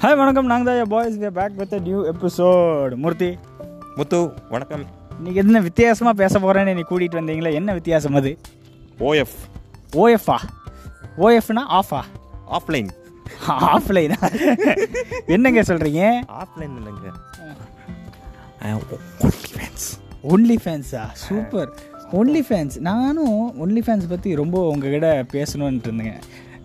Hi வணக்கம் நாங்கள் தான் boys we back with new episode Murthy Muthu வணக்கம் இன்னைக்கு என்ன வித்தியாசமாக பேச போகிறேன்னு நீ கூட்டிகிட்டு வந்தீங்களே என்ன வித்தியாசம் அது ஓஎஃப் ஓஎஃப்ஆ ஓஎஃப்னா ஆஃபா ஆஃப்லைன் ஆஃப்லைனா என்னங்க சொல்கிறீங்க ஆஃப்லைன் இல்லைங்க ஒன்லி ஃபேன்ஸா சூப்பர் ஒன்லி ஃபேன்ஸ் நானும் ஒன்லி ஃபேன்ஸ் பற்றி ரொம்ப உங்ககிட்ட பேசணுன்ட்டு இருந்தேங்க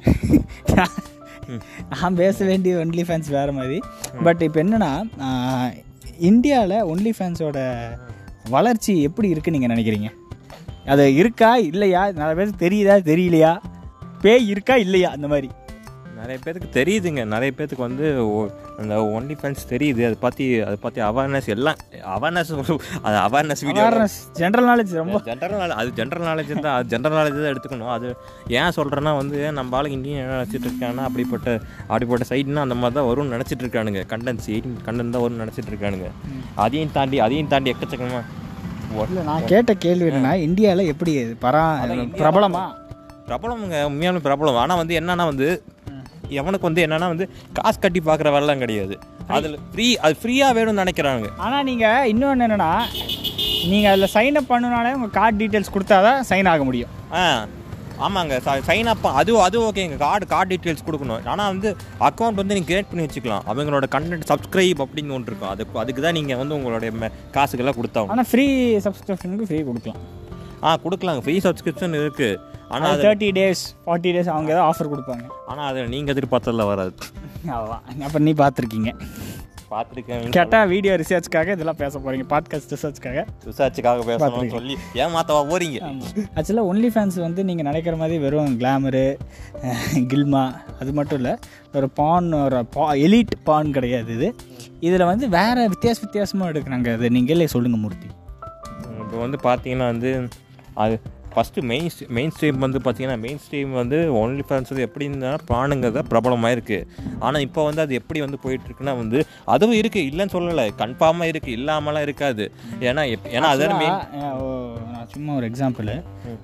நான் பேச வேண்டிய ஒன்லி ஃபேன்ஸ் வேறு மாதிரி பட் இப்போ என்னென்னா இந்தியாவில் ஒன்லி ஃபேன்ஸோட வளர்ச்சி எப்படி இருக்குன்னு நீங்கள் நினைக்கிறீங்க அது இருக்கா இல்லையா நிறைய பேருக்கு தெரியுதா தெரியலையா பேய் இருக்கா இல்லையா அந்த மாதிரி நிறைய பேருக்கு தெரியுதுங்க நிறைய பேருக்கு வந்து ஓ- அந்த ஒன்லி ஃபேன்ஸ் தெரியுது அதை பற்றி அதை பற்றி அவேர்னஸ் எல்லாம் அவேர்னஸ் அது awareness video awareness general knowledge ரொம்ப ஜென்ரல் நாலேஜ் அது ஜென்ரல் நாலேஜ் தான் அது ஜென்ரல் நாலேஜ் தான் எடுத்துக்கணும் அது ஏன் சொல்கிறேன்னா வந்து நம்ம ஆளுக்கு இந்தியன் என்ன நினச்சிட்டு இருக்காங்கன்னா அப்படிப்பட்ட அப்படிப்பட்ட சைட்னா அந்த மாதிரி தான் வரும்னு நினச்சிட்டு இருக்கானுங்க கண்டென்ட்ஸ் எயிட்டின் கண்டென்ட் தான் வரும்னு நினச்சிட்டு இருக்கானுங்க அதையும் தாண்டி அதையும் தாண்டி எக்கச்சக்கமாக இல்லை நான் கேட்ட கேள்வி என்னன்னா இந்தியாவில் எப்படி இது பரா பிரபலமா பிரபலமுங்க உண்மையான பிரபலம் ஆனால் வந்து என்னன்னா வந்து எவனுக்கு வந்து என்னன்னா வந்து காசு கட்டி பார்க்குற வேலைலாம் கிடையாது அதில் ஃப்ரீ அது ஃப்ரீயாக வேணும்னு நினைக்கிறாங்க ஆனால் நீங்கள் இன்னொன்று என்னென்னா நீங்கள் அதில் சைன் அப் பண்ணனாலே உங்கள் கார்டு டீட்டெயில்ஸ் கொடுத்தா தான் சைன் ஆக முடியும் ஆ ஆமாங்க சைன் அப் அது அது ஓகேங்க கார்டு கார்டு டீட்டெயில்ஸ் கொடுக்கணும் ஆனால் வந்து அக்கௌண்ட் வந்து நீங்கள் கிரியேட் பண்ணி வச்சுக்கலாம் அவங்களோட கண்டென்ட் சப்ஸ்கிரைப் அப்படின்னு ஒன்று இருக்கும் அதுக்கு அதுக்கு தான் நீங்கள் வந்து உங்களுடைய மெ- காசுக்கெல்லாம் கொடுத்தாங்க ஆனால் ஃப்ரீ சப்ஸ்கிரிப்ஷனுக்கு ஃப்ரீ கொடுக்கலாம் ஆ கொடுக்கலாங்க ஃப்ரீ சப்ஸ்கிரிப்ஷன் இருக்குது ஆனால் ஆனால் அது தேர்ட்டி டேஸ் ஃபார்ட்டி டேஸ் அவங்க ஏதாவது ஆஃபர் கொடுப்பாங்க ஆனால் அது நீங்கள் எதிர்பார்த்ததில் வராது அவ்வளோதான் அப்போ நீ பார்த்துருக்கீங்க பார்த்துருக்கேன் கேட்டால் வீடியோ ரிசர்ச்க்காக இதெல்லாம் பேச போகிறீங்க பாட்காஸ்ட் ரிசர்ச்க்காக ரிசர்ச்சுக்காக பேசணும்னு சொல்லி ஏமாத்தவா போறீங்க ஆக்சுவலாக ஒன்லி ஃபேன்ஸ் வந்து நீங்கள் நினைக்கிற மாதிரி வெறும் கிளாமரு கில்மா அது மட்டும் இல்லை ஒரு பான் ஒரு பா எலிட் பான் கிடையாது இது இதில் வந்து வேறு வித்தியாச வித்தியாசமாக எடுக்கிறாங்க அது நீங்களே சொல்லுங்கள் மூர்த்தி இப்போ வந்து பார்த்தீங்கன்னா வந்து அது ஃபஸ்ட்டு மெயின் மெயின் ஸ்ட்ரீம் வந்து பார்த்தீங்கன்னா மெயின் ஸ்ட்ரீம் வந்து ஒன்லி ஃபேன்ஸ் வந்து எப்படி இருந்தால் ப்ராணுங்கிறத பிரபலமாக இருக்குது ஆனால் இப்போ வந்து அது எப்படி வந்து போயிட்டுருக்குன்னா வந்து அதுவும் இருக்குது இல்லைன்னு சொல்லலை கன்ஃபார்மாக இருக்குது இல்லாமலாம் இருக்காது ஏன்னா எப் ஏன்னா அதான் மெயின் ஆ, ஓ, நான் சும்மா ஒரு எக்ஸாம்பிள்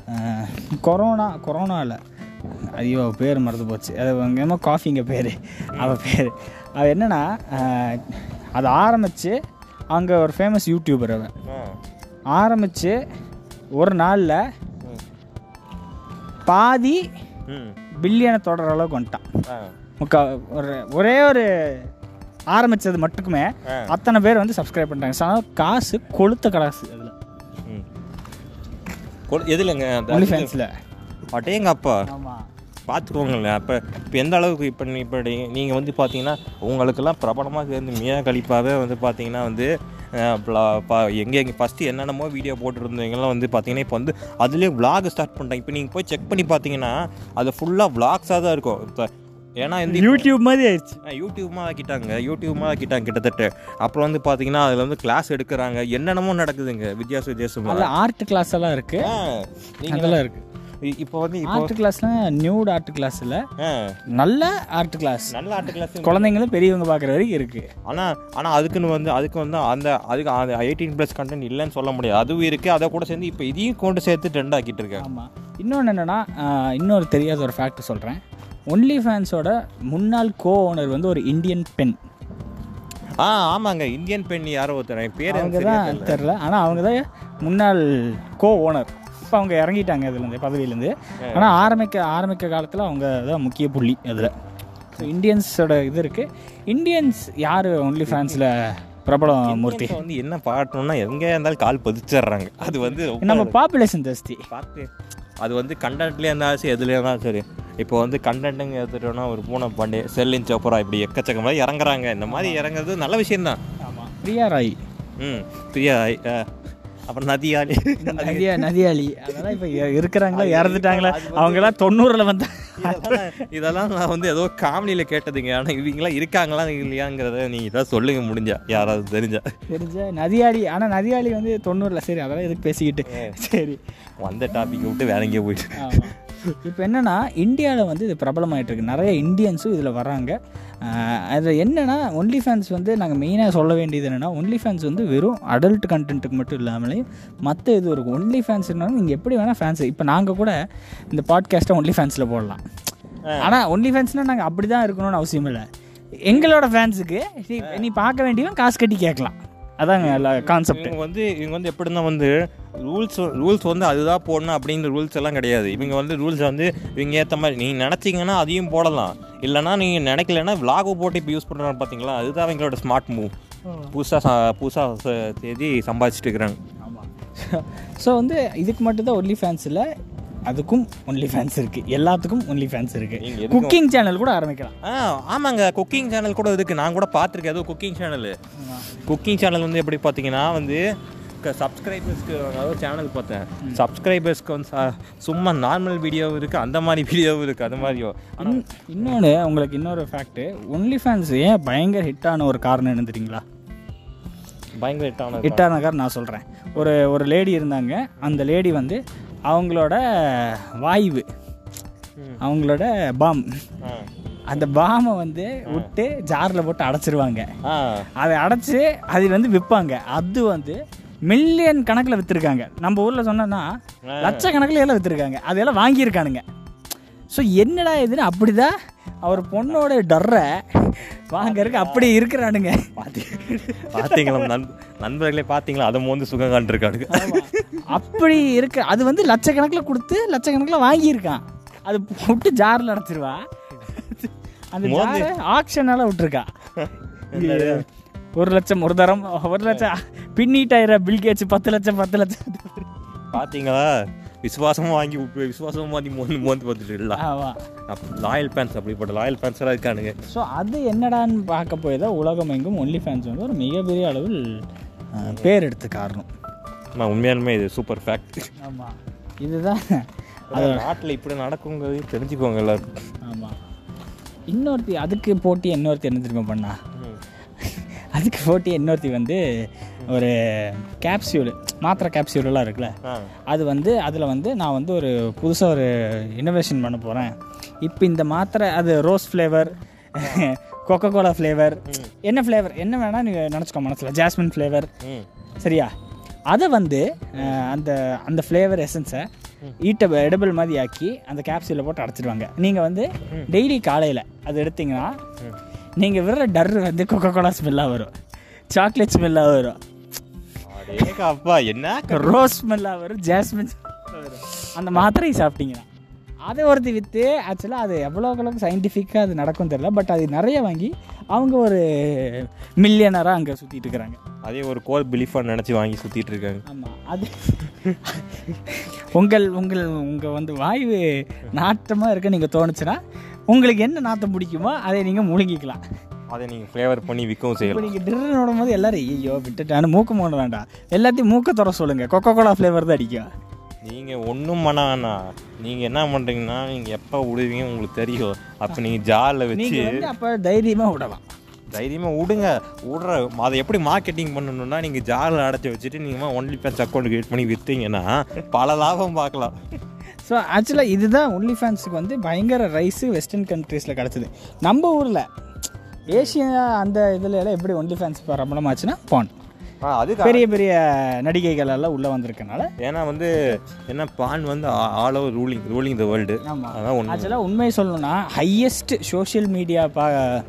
கொரோனா கொரோனாவில் ஐயோ பேர் மறந்து போச்சு அது என்னமோ காஃபிங்க பேர் அவள் பேர் அவள் என்னன்னா ஆ, அதை ஆரம்பித்து அங்கே ஒரு ஃபேமஸ் யூடியூபர் அவன் ஆரம்பித்து ஒரு நாளில் பாதி ம் பில்லியனை தொடர அளவுக்கு வந்துட்டான் ஆ முக்கா ஒரு ஒரே ஒரு ஆரம்பித்தது மட்டுக்குமே ஆ. அத்தனை பேர் வந்து சப்ஸ்கிரைப் பண்ணிட்டாங்க ஸோ காசு கொளுத்த காசு அதில் ம் கொ- எதுலங்க ஒன்லி ஃபேன்ஸில் அட்டேங்க அப்பா ஆமாம் பார்த்துக்கோங்களேன் அப்போ இப்போ எந்த அளவுக்கு இப்போ நீ இப்போ நீங்கள் வந்து பார்த்தீங்கன்னா உங்களுக்கெல்லாம் பிரபலமாக சேர்ந்து மியா கழிப்பாகவே வந்து பார்த்தீங்கன்னா வந்து அஹ், bla- பா- எங்கே எங்கே ஃபஸ்ட்டு என்னென்னமோ வீடியோ போட்டுருந்தவங்கலாம் வந்து பார்த்தீங்கன்னா இப்போ வந்து அதுலேயே vlog ஸ்டார்ட் பண்ணிட்டாங்க இப்போ நீங்கள் போய் செக் பண்ணி பார்த்தீங்கன்னா அது ஃபுல்லாக vlogs-ஆ தான் இருக்கும் இப்போ ஏன்னா வந்து இப்போ- யூடியூப் மாதிரி ஆயிடுச்சு ஆ, யூடியூப்மா ஆக்கிட்டாங்க யூடியூப்மா ஆக்கிட்டாங்க கிட்டத்தட்ட அப்புறம் வந்து பார்த்தீங்கன்னா அதில் வந்து கிளாஸ் எடுக்கிறாங்க என்னென்னமோ நடக்குதுங்க வித்தியாச வித்தியாசமாக அதில் ஆர்ட் கிளாஸ் எல்லாம் இருக்குது நீங்கள் அதெல்லாம் இருக்குது இப்போ வந்து இப்போ ஆர்ட் கிளாஸ்லாம் நியூட் ஆர்ட் கிளாஸில் ஆ, நல்ல ஆர்ட் கிளாஸ் நல்ல ஆர்ட் கிளாஸ் குழந்தைங்களும் பெரியவங்க பார்க்குற வரைக்கும் இருக்குது ஆனால் ஆனால் அதுக்குன்னு வந்து அதுக்கு வந்து அந்த அதுக்கு அந்த எயிட்டீன் ப்ளஸ் கண்டென்ட் இல்லைன்னு சொல்ல முடியாது அதுவும் இருக்குது அதை கூட சேர்ந்து இப்போ இதையும் கொண்டு சேர்த்து ட்ரெண்ட் ஆக்கிட்டு இருக்காங்க ஆமாம் இன்னொன்று என்னென்னா இன்னொரு தெரியாத ஒரு ஃபேக்ட் சொல்கிறேன் ஒன்லி ஃபேன்ஸோட முன்னாள் கோ ஓனர் வந்து ஒரு இந்தியன் பெண் ஆ ஆமாங்க இந்தியன் பெண் யாரோ ஒருத்தர் என் பேர் அவங்க எனக்கு சரியா தான் தெரியல. தெரில ஆனால் அவங்க தான் முன்னாள் கோ ஓனர் இப்போ அவங்க இறங்கிட்டாங்க இதுலேருந்து பதவியிலேருந்து ஆனால் ஆரம்பிக்க ஆரம்பிக்க காலத்தில் அவங்க தான் முக்கிய புள்ளி அதில் ஸோ இந்தியன்ஸோட இது இருக்குது இந்தியன்ஸ் யார் ஒன்லி ஃபேன்ஸில் பிரபலம் மூர்த்தி இந்தியன்ஸ் வந்து என்ன பாட்டணும்னா எங்கே இருந்தாலும் கால் பதிச்சிடுறாங்க அது வந்து ரொம்ப நம்ம பாப்புலேஷன் ஜாஸ்தி பார்த்து அது வந்து கண்டென்ட்லேயே இருந்தாலும் சரி எதுலேயே இருந்தாலும் சரி இப்போ வந்து கண்டென்ட்டுங்க எடுத்துட்டோம்னா ஒரு பூனை பாண்டே செல்லின் சோப்பரா இப்படி எக்கச்சக்கமாக இறங்குறாங்க இந்த மாதிரி இறங்குறது நல்ல விஷயம்தான் ஆமாம் பிரியா ராய் ம் பிரியா ஆ, அப்புறம் நதியாளி நதியா நதியாளி அதெல்லாம் இப்போ இருக்கிறாங்களா இறந்துட்டாங்களா அவங்களாம் தொண்ணூறில் வந்தா இதெல்லாம் இதெல்லாம் நான் வந்து ஏதோ காமெடியில் கேட்டதுங்க ஆனால் இவங்களாம் இருக்காங்களா இல்லையாங்கிறத நீங்கள் தான் சொல்லுங்க முடிஞ்சா யாராவது தெரிஞ்சா தெரிஞ்ச நதியாளி ஆனால் நதியாளி வந்து தொண்ணூறில் சரி அதெல்லாம் எதுக்கு பேசிக்கிட்டு சரி வந்த டாபிக் விட்டு வேற எங்கேயோ போயிட்டு ஆமாம் இப்போ என்னென்னா இந்தியாவில் வந்து இது பிரபலமாயிட்டு இருக்கு நிறைய இந்தியன்ஸும் இதில் வராங்க அதில் என்னென்னா ஒன்லி ஃபேன்ஸ் வந்து நாங்கள் மெயினாக சொல்ல வேண்டியது என்னென்னா ஒன்லி ஃபேன்ஸ் வந்து வெறும் அடல்ட் கண்டென்ட்டுக்கு மட்டும் இல்லாமலே மற்ற இது இருக்கும் ஒன்லி ஃபேன்ஸ் இருந்தாலும் நீங்கள் எப்படி வேணால் ஃபேன்ஸ் இப்போ நாங்கள் கூட இந்த பாட்காஸ்ட்டை ஒன்லி ஃபேன்ஸில் போடலாம் ஆனால் ஒன்லி ஃபேன்ஸ்னால் நாங்கள் அப்படி தான் இருக்கணும்னு அவசியம் இல்லை எங்களோட ஃபேன்ஸுக்கு நீ நீ பார்க்க வேண்டியவன் காசு கட்டி கேட்கலாம் அதாங்க கான்செப்ட் இவங்க வந்து இவங்க வந்து எப்படின்னா வந்து ரூல்ஸ் ரூல்ஸ் வந்து அதுதான் போடணும் அப்படிங்கிற ரூல்ஸ் எல்லாம் கிடையாது இவங்க வந்து ரூல்ஸ் வந்து இவங்க ஏற்ற மாதிரி நீங்கள் நினச்சிங்கன்னா அதையும் போடலாம் இல்லைன்னா நீங்கள் நினைக்கலன்னா விலாக போட்டு இப்போ யூஸ் பண்ணுறாங்க பார்த்தீங்களா அதுதான் அவங்களோட ஸ்மார்ட் மூவ் புதுசாக புதுசாக தேதி சம்பாதிச்சுட்டு இருக்கிறாங்க ஆமாம் ஸோ வந்து இதுக்கு மட்டும்தான் ஒன்லி ஃபேன்ஸ் இல்லை அதுக்கும் ஒன்லி ஃபேன்ஸ் இருக்குது எல்லாத்துக்கும் ஒன்லி ஃபேன்ஸ் நீங்க இருக்குது எதுக்கும்- குக்கிங் சேனல் கூட ஆரம்பிக்கலாம் ஆ ஆமாங்க குக்கிங் சேனல் கூட இருக்குது நான் கூட பார்த்துருக்கேன் அதுவும் குக்கிங் சேனல் குக்கிங் சேனல் வந்து எப்படி பார்த்தீங்கன்னா வந்து சப்ஸ்கிரைபர்ஸ்க்கு அதாவது சேனல் பார்த்தேன் சப்ஸ்கிரைபர்ஸ்க்கு வந்து ச- சும்மா நார்மல் வீடியோ இருக்குது அந்த மாதிரி வீடியோவும் இருக்குது அது மாதிரியோ இன் இன்னொன்று உங்களுக்கு இன்னொரு ஃபேக்ட்டு ஒன்லி ஃபேன்ஸ் ஏன் பயங்கர ஹிட்டான ஒரு காரணம் என்ன தெரியுங்களா பயங்கர ஹிட்டான ஹிட்டான காரணம் நான் சொல்கிறேன் ஒரு ஒரு லேடி இருந்தாங்க அந்த லேடி வந்து அவங்களோட வாய்வு அவங்களோட பாம் ஆ அந்த பாமை வந்து விட்டு ஜாரில் போட்டு அடைச்சிருவாங்க ஆ அதை அடைச்சி அது வந்து விற்பாங்க அது வந்து மில்லியன் கணக்கில் விற்றுருக்காங்க நம்ம ஊரில் சொன்னோன்னா லட்சக்கணக்கில் எல்லாம் விற்றுருக்காங்க அதெல்லாம் வாங்கியிருக்கானுங்க ஸோ என்னடா இதுன்னு அப்படிதான் அவர் பொண்ணோட டர்ரை வாங்கறதுக்கு அப்படி இருக்கிறானுங்க பார்த்தீங்களா நண் நண்பர்களே பார்த்தீங்களா அதை வந்து சுகம் காண்டிருக்கானுங்க அப்படி இருக்கு அது வந்து லட்சக்கணக்கில் கொடுத்து லட்சக்கணக்கில் வாங்கியிருக்கான் அது விட்டு ஜாரில் அடைச்சிருவா அந்த ஜாரை ஆக்ஷனால விட்டுருக்கா ஒரு லட்சம் ஒரு தரம் ஒரு லட்சம் பின்னிட்டாயிர பில்கேட்ஸ் பத்து லட்சம் பத்து லட்சம் பார்த்தீங்களா விசுவாசமும் வாங்கி உப்பு- விசுவாசமும் வாங்கி மோந்து மோந்து பார்த்துட்டு இல்லை ஆமாம் லாயல் பேன்ஸ் அப்படிப்பட்ட லாயல் பேன்ஸ் எல்லாம் இருக்கானுங்க ஸோ அது என்னடான்னு பார்க்க போய் தான் உலகம் எங்கும் ஒன்லி ஃபேன்ஸ் வந்து ஒரு மிகப்பெரிய அளவில் அஹ், பேர் எடுத்து காரணம் நான் உண்மையாலுமே இது சூப்பர் ஃபேக்ட் ஆமாம் இதுதான் நாட்டில் இப்படி நடக்குங்கிறது தெரிஞ்சுக்கோங்க எல்லாரும் ஆமாம் இன்னொருத்தி அதுக்கு போட்டி இன்னொருத்தி என்ன தெரியுமா பண்ணா அதுக்கு போட்டி இன்னொருத்தி வந்து ஒரு கேப்சியூல் மாத்திரை கேப்சியூலெலாம் இருக்குல்ல ஆ அது வந்து அதில் வந்து நான் வந்து ஒரு புதுசாக ஒரு இன்னோவேஷன் பண்ண போகிறேன் இப்போ இந்த மாத்திரை அது rose flavour Coca Cola flavour என்ன ஃப்ளேவர் என்ன வேணால் நீங்கள் நினச்சிக்கோ மனசில் ஜாஸ்மின் ஃப்ளேவர் ம் சரியா அதை வந்து அஹ், அந்த அந்த ஃப்ளேவர் எசன்ஸை ஈட்ட எடபிள் மாதிரி ஆக்கி அந்த கேப்சூலில் போட்டு அடைச்சிடுவாங்க நீங்கள் வந்து டெய்லி காலையில் அது எடுத்தீங்கன்னா நீங்கள் விடுற டர் வந்து கொக்கோ கோலா ஸ்மெல்லாக வரும் சாக்லேட் ஸ்மெல்லாக வரும் அடேங்க அப்பா என்ன ரோஸ் ஸ்மெல்லாக வரும் ஜாஸ்மின் வரும் அந்த மாத்திரையை சாப்பிட்டீங்கன்னா அதை ஒருத்தி விற்று ஆக்சுவலாக அது எவ்வளோ அளவுக்கு சயின்டிஃபிக்காக அது நடக்கும் தெரியல பட் அது நிறைய வாங்கி அவங்க ஒரு மில்லியனராக அங்கே சுற்றிட்டு இருக்கிறாங்க அதே ஒரு கோல் பிலீஃபாக நினச்சி வாங்கி சுற்றிட்டு இருக்காங்க ஆமாம் அது உங்கள் உங்கள் உங்கள் வந்து வாயு நாட்டமாக இருக்க நீங்கள் தோணுச்சுன்னா உங்களுக்கு என்ன நாத்தம் பிடிக்குமோ அதை நீங்கள் முழுங்கிக்கலாம் அதை நீங்கள் ஃப்ளேவர் பண்ணி விற்கவும் இப்போ செய்யலாம் நீங்கள் டிர்னோட போது எல்லாரும் ஐயோ விட்டுட்டான்னு மூக்கு மூட வேண்டாம் எல்லாத்தையும் மூக்க துற சொல்லுங்கள் கொக்கோ கோலா ஃப்ளேவர் தான் அடிக்கும் நீங்கள் ஒன்றும் பண்ண வேணாம் நீங்கள் என்ன பண்ணுறீங்கன்னா நீங்கள் எப்போ விடுவீங்க உங்களுக்கு தெரியும் அப்போ நீங்கள் ஜாலில் வச்சு நீங்கள் வந்து அப்போ தைரியமாக விடலாம் தைரியமாக விடுங்க விடுற அதை எப்படி மார்க்கெட்டிங் பண்ணணும்னா நீங்கள் ஜாலில் அடைச்சி வச்சுட்டு நீங்கள் ஒன்லி பேன்ஸ் அக்கௌண்ட் கிரியேட் பண்ணி விற்றீங்கன்னா பல லாபம் பார்க்கலாம் ஸோ ஆக்சுவலாக இதுதான் ஒன்லி ஃபேன்ஸுக்கு வந்து பயங்கர ரைஸு வெஸ்டர்ன் கண்ட்ரீஸில் கிடச்சிது நம்ம ஊரில் ஏஷியா அந்த இதில் எல்லாம் எப்படி ஒன்லி ஃபேன்ஸ் பிரபலமாச்சுன்னா பான் ஆ அது பெரிய பெரிய நடிகைகள் எல்லாம் உள்ளே வந்திருக்கனால ஏன்னா வந்து என்ன பான் வந்து all over ruling ruling the world ஆமாம் அதான் ஒன்று ஆக்சுவலாக உண்மையை சொல்லணும்னா ஹையஸ்ட் சோஷியல் மீடியா பா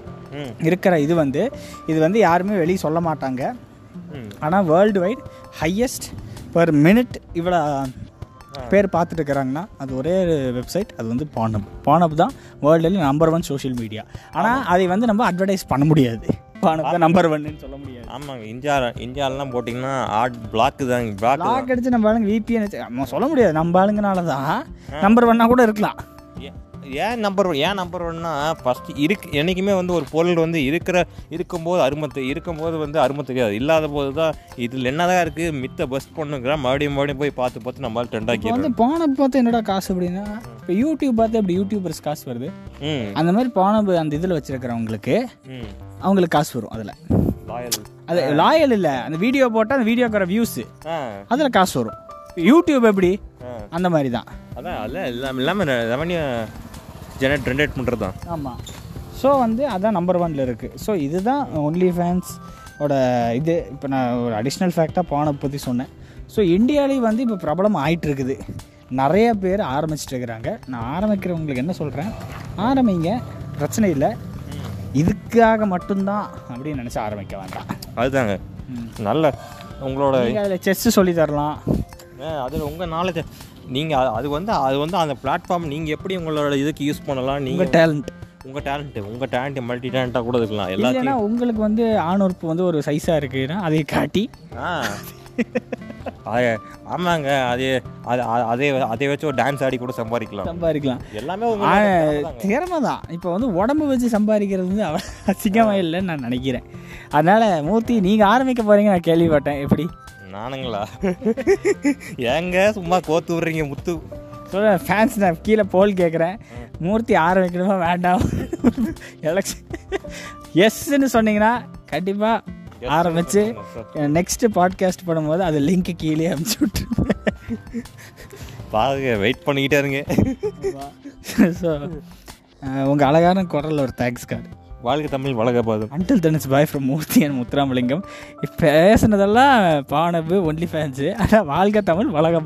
ம் இருக்கிற இது வந்து இது வந்து யாருமே வெளியே சொல்ல மாட்டாங்க ம் ஆனால் world wide highest per minute இவ்வளோ பேர் பார்த்துட்டு இருக்கிறாங்கன்னா அது ஒரே வெப்சைட் அது வந்து பானப் பானப் தான் வேர்ல்டுல நம்பர் ஒன் சோஷியல் மீடியா ஆனால் அதை வந்து நம்ம அட்வர்டைஸ் பண்ண முடியாது பானப் தான் நம்பர் ஒன்னு சொல்ல முடியாது ஆமாங்க இந்தியா இந்தியாலலாம் போட்டிங்கன்னா ஆட் பிளாக்கு தான் பிளாக் லாக் அடிச்சு நம்ம ஆளுங்க விபிஎன் நம்ம சொல்ல முடியாது நம்ம ஆளுங்கனால தான் நம்பர் ஒன்னாக கூட இருக்கலாம் ஏன் நம்பர் ஒன் ஏன் நம்பர் ஒன்னா ஃபஸ்ட் இருக்கு என்றைக்குமே வந்து ஒரு பொருள் வந்து இருக்கிற இருக்கும்போது அருமை தெ- இருக்கும்போது வந்து அருமை தெரியாது இல்லாத போது தான் இதில் என்னதான் இருக்குது மித்த பெஸ்ட் பண்ணுங்கிற மறுபடியும் மறுபடியும் போய் பார்த்து பார்த்து நம்மளால் இப்போ ட்ரெண்டாக்கி வந்து பானப் பார்த்து என்னடா காசு அப்படின்னா இப்போ யூடியூப் பார்த்து எப்படி யூடியூபர்ஸ் காசு வருது ம் அந்த மாதிரி பானப் அந்த இதில் வச்சிருக்கிறவங்களுக்கு ம் அவங்களுக்கு காசு வரும் அதில் லாயல் அது லாயல் இல்லை அந்த வீடியோ போட்டால் அந்த வீடியோக்கு வர வியூஸு ஆ அதில் காசு வரும் யூடியூப் எப்படி ஆ. அந்த மாதிரி தான் அதான் அதில் எல்லாம் எல்லாமே ரெவன்யூ ஜெனரேட் ஜென்ரேட் பண்ணுறது தான் ஆமாம் ஸோ வந்து அதான் நம்பர் ஒன்ல இருக்குது ஸோ இதுதான் ஒன்லி ஃபேன்ஸ் ஓட இது இப்போ நான் ஒரு அடிஷ்னல் ஃபேக்டாக பானை பற்றி சொன்னேன் ஸோ இந்தியாவிலேயும் வந்து இப்போ பிரபலம் ஆயிட்டு இருக்குது நிறைய பேர் ஆரம்பிச்சிட்டு இருக்கிறாங்க நான் ஆரம்பிக்கிறவங்களுக்கு என்ன சொல்கிறேன் ஆரம்பிங்க பிரச்சனை இல்லை இதுக்காக மட்டும்தான் அப்படின்னு நினச்சி ஆரம்பிக்க வேண்டாம் அதுதாங்க நல்ல உங்களோட நீங்கள் அதில் செஸ்ஸு சொல்லி தரலாம் அது உங்கள் நாலேஜ் நீங்கள் அது வந்து அது வந்து அந்த பிளாட்ஃபார்ம் நீங்கள் எப்படி உங்களோட இதுக்கு யூஸ் பண்ணலாம் உங்கள் நீங்கள் டேலண்ட் உங்கள் டேலண்ட்டு உங்கள் டேலண்ட் மல்டி டேலண்ட்டாக கூட இருக்கலாம் இல்லைன்னா எல்லாத்தையும் உங்களுக்கு வந்து ஆணுறுப்பு வந்து ஒரு சைஸாக இருக்குன்னா அதை காட்டி ஆ அது ஆமாங்க அதே அது அது- அதே அதை வச்சு ஒரு டான்ஸ் ஆடி கூட சம்பாதிக்கலாம் சம்பாதிக்கலாம் எல்லாமே ஆ, உங்க திறமை தான் இப்போ வந்து உடம்பு வச்சு சம்பாதிக்கிறது வந்து அவ்வளோ அசிங்கமாக இல்லைன்னு நான் நினைக்கிறேன் அதனால் மூர்த்தி நீங்கள் ஆரம்பிக்க போகிறீங்க நான் கேள்விப்பட்டேன் எப்படி நானுங்களா ஏங்க சும்மா கோத்து விடுறீங்க முத்து சொல்ல ஃபேன்ஸ் நான் கீழே போல் கேட்குறேன் மூர்த்தி ஆரம்பிக்கணுமா வேண்டாம் எலெக்ஷன் எஸ்ன்னு சொன்னீங்கன்னா கண்டிப்பாக ஆரம்பித்து நெக்ஸ்ட் பாட்காஸ்ட் பண்ணும்போது அது லிங்க் கீழே அனுப்பிச்சி விட்டுருப்பேன் பாருங்க வெயிட் பண்ணிக்கிட்டே இருங்க ஸோ உங்கள் அழகான குரல் ஒரு தேங்க்ஸ் கார்டு வாழ்க தமிழ் வழக பாதம் until then it's bye from Murthy and Muthuramalingam இப்போ பேசுனதெல்லாம் பானபு ஒன்லி ஃபேன்ஸு ஆனால் வாழ்க தமிழ் வழக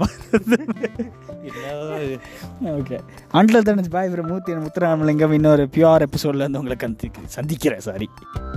okay until then it's bye from Murthy and Muthuramalingam இன்னொரு பியூர் எபிசோடில் இருந்து உங்களை கந்தி சந்திக்கிறேன் சாரி